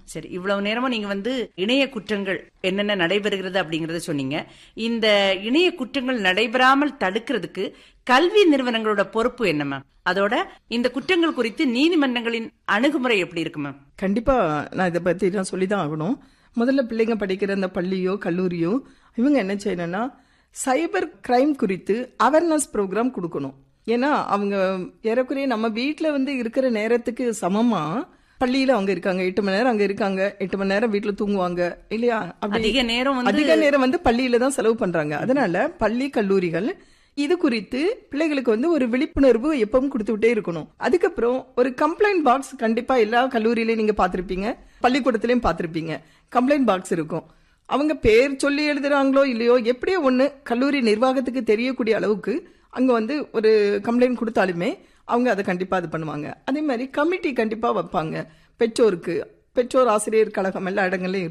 சரி இவ்வளவு நேரமா நீங்க வந்து இணைய குற்றங்கள் என்னென்ன நடைபெறுகிறது அப்படிங்கறத சொன்னீங்க இந்த இணைய குற்றங்கள் நடைபெறாமல் தடுக்கிறதுக்கு கல்வி நிறுவனங்களோட பொறுப்பு என்ன மேம் அதோட இந்த குற்றங்கள் குறித்து நீதிமன்றங்களின் அணுகுமுறை எப்படி இருக்கு மேம் கண்டிப்பா நான் இதை பத்தி நான் சொல்லிதான் ஆகணும் முதல்ல பிள்ளைங்க படிக்கிற அந்த பள்ளியோ கல்லூரியோ இவங்க என்ன செய்யணும்னா சைபர் கிரைம் குறித்து அவேர்னஸ் ப்ரோக்ராம் கொடுக்கணும் ஏன்னா அவங்க ஏறக்குறைய நம்ம வீட்டில் வந்து இருக்கிற நேரத்துக்கு சமமா பள்ளியில அவங்க இருக்காங்க எட்டு மணி நேரம் அங்க இருக்காங்க எட்டு மணி நேரம் வீட்டுல தூங்குவாங்க இல்லையா அப்படி அதிக நேரம் வந்து அதிக நேரம் வந்து பள்ளியில தான் செலவு பண்றாங்க அதனால பள்ளி கல்லூரிகள் இது குறித்து பிள்ளைகளுக்கு வந்து ஒரு விழிப்புணர்வு எப்பவும் கொடுத்துட்டே இருக்கணும் அதுக்கப்புறம் ஒரு கம்ப்ளைண்ட் பாக்ஸ் கண்டிப்பா எல்லா கல்லூரியிலயும் நீங்க பாத்திருப்பீங்க பள்ளிக்கூடத்திலயும் பாத்திருப்பீங்க கம்ப்ளைண்ட் பாக்ஸ் இருக்கும் அவங்க பேர் சொல்லி எழுதுறாங்களோ இல்லையோ எப்படியோ ஒண்ணு கல்லூரி நிர்வாகத்துக்கு தெரியக்கூடிய அளவுக்கு அங்க வந்து ஒரு கம்ப்ளைண்ட் கொடுத்தாலுமே அவங்க அதை கண்டிப்பா இது பண்ணுவாங்க அதே மாதிரி கமிட்டி கண்டிப்பா வைப்பாங்க பெற்றோருக்கு பெற்றோர் ஆசிரியர் கழகம் எல்லா இடங்கள்லயும்